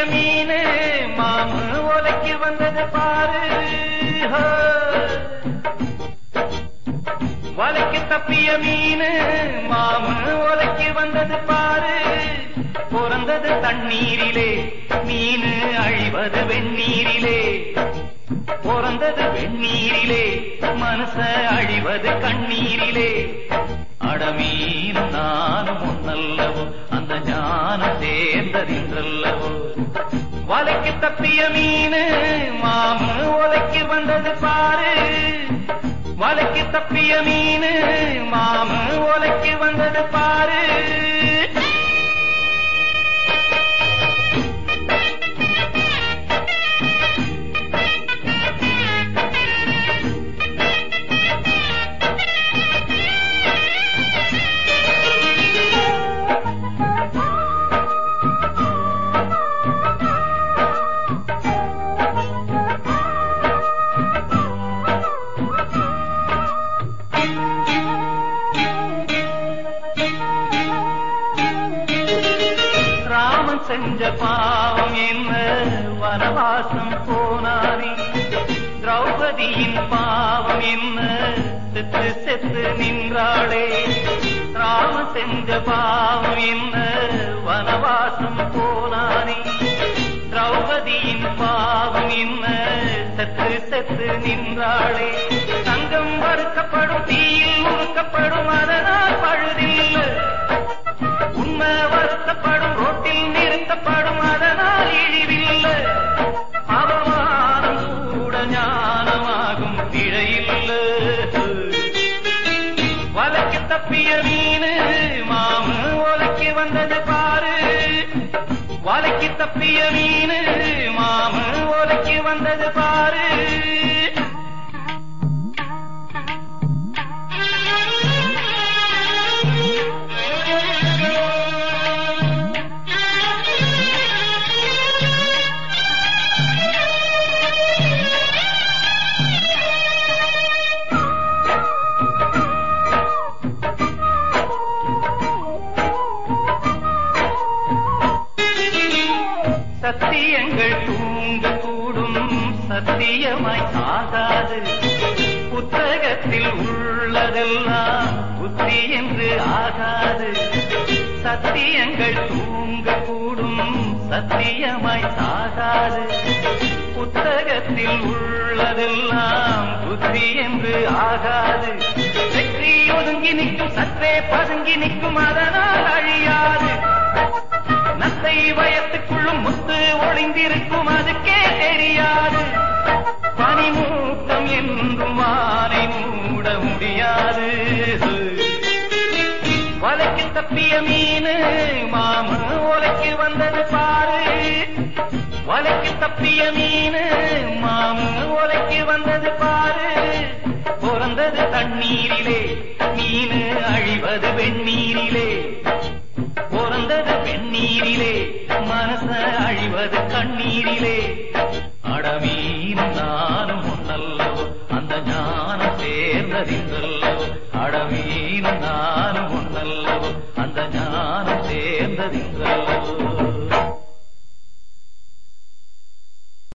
மீன் மாமு ஒலைக்கு வந்தது பாரு ஹோ. வலைக்கு தப்பிய மீன் மாமு ஒலைக்கு வந்தது பாரு பிறந்தது தண்ணீரிலே மீன் அழிவது வெந்நீரிலே பிறந்தது வெந்நீரிலே மனச அழிவது கண்ணீரிலே அடமீனும் நானும் ஒன்னல்லவோ அந்த ஞானம் சேர்ந்ததின்றல்லவோ வலைக்கு தப்பிய மீன் மாமு ஒலைக்கு வந்தது பாரு வலைக்கு தப்பிய மீன் மாமு ஒலைக்கு வந்தது பாரு ராமன் செஞ்ச பாவம் என்ன வனவாசம் போனானே திரௌபதியின் பாவம் என்ன செத்து செத்து நின்றாளே ராமன் செஞ்ச பாவம் என்ன வனவாசம் போனானே திரௌபதியின் பாவம் என்ன செத்து செத்து நின்றாளே தங்கம் வறுக்கப்படும் தீயில் உருக்கப்படும் அதனால் பழுதில்லை உண்மை வருத்தப்படும் ரோட்டில் நிறுத்தப்படும் அதனால் இழிவில்லை அவமானம் கூட ஞானமாகும் பிழையில்லை வலைக்கு தப்பிய மீன் மாமு ஒலைக்கு வந்தது பாரு வலைக்கு தப்பிய மீன் மாமு ஒலைக்கு வந்தது பாரு சத்தியங்கள் தூங்க கூடும் சத்தியமாய் ஆகாது புத்தகத்தில் உள்ளதெல்லாம் புத்தி என்று ஆகாது சத்தியங்கள் தூங்க கூடும் சத்தியமாய் ஆகாது புத்தகத்தில் உள்ளதெல்லாம் புத்தி என்று ஆகாது வெற்றி ஒதுங்கி நிற்கும் சற்றே பதுங்கி நிற்கும் அதனால் அழியாது நத்தை வயத்துக்குள்ளும் முத்து ஒளிந்திருக்கும் அதுக்கே தெரியாது பனிமூட்டம் என்றும் வானை மூட முடியாது வலைக்கு தப்பிய மீன் மாமு ஒலைக்கு வந்தது பாரு வலைக்கு தப்பிய மீன் மாமு ஒலைக்கு வந்தது பாரு பிறந்தது தண்ணீரிலே